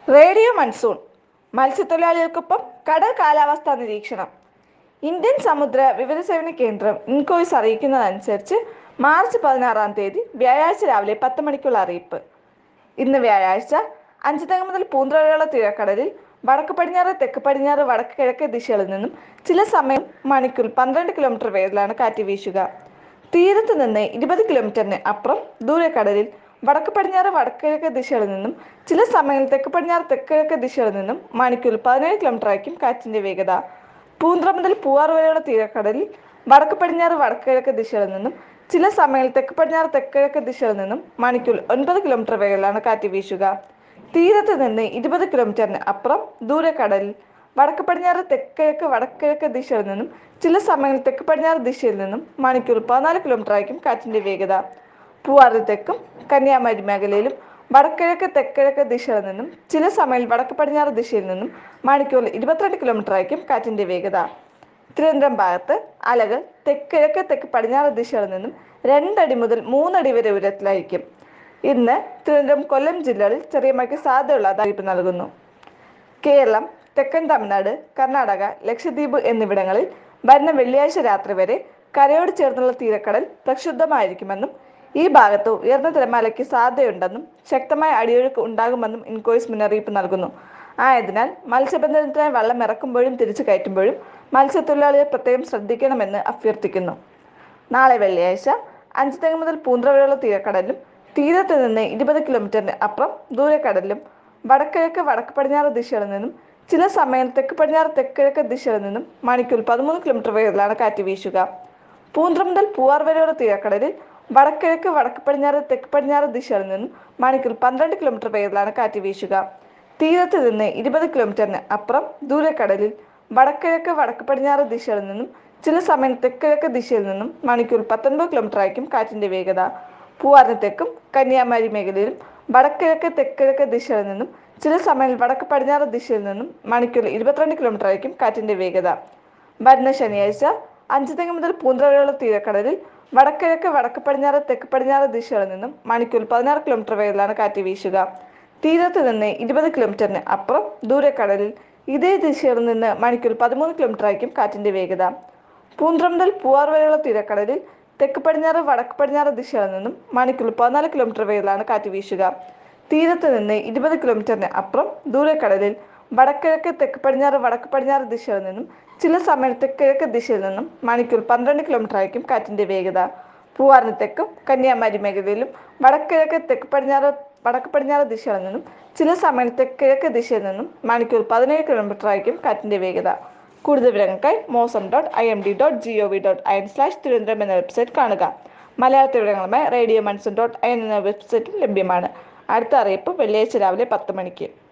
radio monsoon മത്സ്യത്തൊഴിലാളികൾക്കൊപ്പം കടൽ കാലാവസ്ഥാ നിരീക്ഷണം ഇന്ത്യൻ സമുദ്ര വിവരസേവന കേന്ദ്രം ഇൻകോയ്സ് അറിയിക്കുന്നതനുസരിച്ച് മാർച്ച് പതിനാറാം തീയതി വ്യാഴാഴ്ച രാവിലെ പത്ത് മണിക്കുള്ള അറിയിപ്പ് ഇന്ന് വ്യാഴാഴ്ച അഞ്ചുതെങ്ങ് മുതൽ പൂന്തറയുള്ള തീരക്കടലിൽ വടക്ക് പടിഞ്ഞാറ് തെക്ക് പടിഞ്ഞാറ് വടക്ക് കിഴക്ക് ദിശകളിൽ നിന്നും ചില സമയം മണിക്കൂർ പന്ത്രണ്ട് കിലോമീറ്റർ വേഗത്തിലാണ് കാറ്റ് വീശുക തീരത്ത് നിന്ന് ഇരുപത് കിലോമീറ്ററിന് അപ്പുറം ദൂരക്കടലിൽ വടക്ക് പടിഞ്ഞാറ് വടക്ക് കിഴക്ക് ദിശകളിൽ നിന്നും ചില സമയങ്ങളിൽ തെക്ക് പടിഞ്ഞാറ് തെക്ക് കിഴക്ക് ദിശകളിൽ നിന്നും മണിക്കൂർ പതിനേഴ് കിലോമീറ്റർ ആയിരിക്കും കാറ്റിന്റെ വേഗത പൂന്തറ മുതൽ പൂവാർ വരെയുള്ള തീരക്കടലിൽ വടക്ക് പടിഞ്ഞാറ് വടക്ക് കിഴക്ക് ദിശകളിൽ നിന്നും ചില സമയങ്ങളിൽ തെക്ക് പടിഞ്ഞാറ് തെക്ക് കിഴക്ക് ദിശകളിൽ നിന്നും മണിക്കൂർ ഒൻപത് കിലോമീറ്റർ വേഗത്തിലാണ് കാറ്റ് വീശുക തീരത്ത് നിന്ന് ഇരുപത് കിലോമീറ്ററിന് അപ്പുറം ദൂരക്കടലിൽ വടക്ക് പടിഞ്ഞാറ് തെക്ക് കിഴക്ക് വടക്ക് കിഴക്ക് ദിശയിൽ നിന്നും ചില സമയങ്ങളിൽ തെക്ക് പടിഞ്ഞാറ് ദിശയിൽ നിന്നും മണിക്കൂർ പതിനാല് കിലോമീറ്റർ ആയിരിക്കും കാറ്റിന്റെ വേഗത പൂവാറ് തെക്കും കന്യാകുമാരി മേഖലയിലും വടക്കിഴക്ക് തെക്കിഴക്ക് ദിശയിൽ നിന്നും ചില സമയങ്ങളിൽ വടക്ക് പടിഞ്ഞാറ് ദിശയിൽ നിന്നും മണിക്കൂറിൽ ഇരുപത്തിരണ്ട് കിലോമീറ്റർ ആയിരിക്കും കാറ്റിന്റെ വേഗത തിരുവനന്തപുരം ഭാഗത്ത് അലകൾ തെക്കിഴക്ക് തെക്ക് പടിഞ്ഞാറ് ദിശയിൽ നിന്നും രണ്ടടി മുതൽ മൂന്നടി വരെ ഉയരത്തിലായിരിക്കും ഇന്ന് തിരുവനന്തപുരം കൊല്ലം ജില്ലകളിൽ ചെറിയ മഴയ്ക്ക് സാധ്യതയുള്ള അറിയിപ്പ് നൽകുന്നു കേരളം തെക്കൻ തമിഴ്നാട് കർണാടക ലക്ഷദ്വീപ് എന്നിവിടങ്ങളിൽ വരുന്ന വെള്ളിയാഴ്ച രാത്രി വരെ കരയോട് ചേർന്നുള്ള തീരക്കടൽ പ്രക്ഷുബ്ധമായിരിക്കുമെന്നും ഈ ഭാഗത്ത് ഉയർന്ന തിരമാലയ്ക്ക് സാധ്യതയുണ്ടെന്നും ശക്തമായ അടിയൊഴുക്ക് ഉണ്ടാകുമെന്നും ഇൻകോയ്സ് മുന്നറിയിപ്പ് നൽകുന്നു ആയതിനാൽ മത്സ്യബന്ധനത്തിനായി വള്ളം ഇറക്കുമ്പോഴും തിരിച്ചു കയറ്റുമ്പോഴും മത്സ്യത്തൊഴിലാളികൾ പ്രത്യേകം ശ്രദ്ധിക്കണമെന്ന് അഭ്യർത്ഥിക്കുന്നു നാളെ വെള്ളിയാഴ്ച അഞ്ച് തെങ്ങ് മുതൽ പൂന്തറ വരെയുള്ള തീരക്കടലിലും തീരത്ത് നിന്ന് ഇരുപത് കിലോമീറ്ററിന് അപ്പുറം ദൂരക്കടലിലും വടക്കിഴക്ക് വടക്ക് പടിഞ്ഞാറ് ദിശകളിൽ നിന്നും ചില സമയം തെക്ക് പടിഞ്ഞാറ് തെക്കിഴക്ക് ദിശകളിൽ നിന്നും മണിക്കൂർ പതിമൂന്ന് കിലോമീറ്റർ വേഗത്തിലാണ് കാറ്റ് വീശുക പൂന്തറ മുതൽ പൂവാർ വരെയുള്ള തീരക്കടലിൽ വടക്കിഴക്ക് വടക്ക് പടിഞ്ഞാറ് തെക്ക് പടിഞ്ഞാറ് ദിശകളിൽ നിന്നും മണിക്കൂർ പന്ത്രണ്ട് കിലോമീറ്റർ വേഗത്തിലാണ് കാറ്റ് വീശുക തീരത്ത് നിന്ന് ഇരുപത് കിലോമീറ്ററിന് അപ്പുറം ദൂരക്കടലിൽ വടക്കിഴക്ക് വടക്ക് പടിഞ്ഞാറ് ദിശകളിൽ നിന്നും ചില സമയം തെക്കിഴക്ക് ദിശയിൽ നിന്നും മണിക്കൂർ പത്തൊൻപത് കിലോമീറ്റർ ആയിരിക്കും കാറ്റിന്റെ വേഗത പൂവാറിന് തെക്കും കന്യാകുമാരി മേഖലയിലും വടക്കിഴക്ക് തെക്കിഴക്ക് ദിശയിൽ നിന്നും ചില സമയം വടക്ക് പടിഞ്ഞാറ് ദിശയിൽ നിന്നും മണിക്കൂർ ഇരുപത്തിരണ്ട് കിലോമീറ്റർ ആയിരിക്കും കാറ്റിന്റെ വേഗത വരുന്ന ശനിയാഴ്ച അഞ്ച് തെങ്ങ് മുതൽ പൂന്തറ വരെയുള്ള തീരക്കടലിൽ വടക്കിഴക്ക് വടക്ക് പടിഞ്ഞാറ് തെക്ക് പടിഞ്ഞാറ് ദിശകളിൽ നിന്നും മണിക്കൂർ പതിനാറ് കിലോമീറ്റർ വേഗത്തിലാണ് കാറ്റ് വീശുക തീരത്ത് നിന്ന് ഇരുപത് കിലോമീറ്ററിന് അപ്പുറം ദൂരക്കടലിൽ ഇതേ ദിശയിൽ നിന്ന് മണിക്കൂർ പതിമൂന്ന് കിലോമീറ്റർ ആയിരിക്കും കാറ്റിന്റെ വേഗത പൂന്തറ മുതൽ പൂവാർ വരെയുള്ള തീരക്കടലിൽ തെക്ക് പടിഞ്ഞാറ് വടക്ക് പടിഞ്ഞാറ് ദിശകളിൽ നിന്നും മണിക്കൂർ പതിനാല് കിലോമീറ്റർ വേഗത്തിലാണ് കാറ്റ് വീശുക തീരത്ത് നിന്ന് ഇരുപത് കിലോമീറ്ററിന് അപ്പുറം ദൂരക്കടലിൽ വടക്കിഴക്ക് തെക്ക് പടിഞ്ഞാറ് വടക്ക് പടിഞ്ഞാറ് ദിശയിൽ നിന്നും ചില സമയം തെക്കിഴക്ക് ദിശയിൽ നിന്നും മണിക്കൂർ പന്ത്രണ്ട് കിലോമീറ്റർ ആയിരിക്കും കാറ്റിന്റെ വേഗത പൂവാറിന് തെക്കും കന്യാകുമാരി മേഖലയിലും വടക്കിഴക്ക് തെക്ക് പടിഞ്ഞാറ് വടക്ക് പടിഞ്ഞാറ് ദിശയിൽ നിന്നും ചില സമയം തെക്കിഴക്ക് ദിശയിൽ നിന്നും മണിക്കൂർ പതിനേഴ് കിലോമീറ്റർ ആയിരിക്കും കാറ്റിന്റെ വേഗത കൂടുതൽ വിവരങ്ങൾക്കായി mausam dot I M D dot G O V dot I N slash Thiruvananthapuram എന്ന വെബ്സൈറ്റ് കാണുക മലയാളത്തിൽ വിവരങ്ങളുമായി radio monsoon dot I N എന്ന വെബ്സൈറ്റും ലഭ്യമാണ് അടുത്ത അറിയിപ്പ് വെള്ളിയാഴ്ച രാവിലെ പത്ത് മണിക്ക്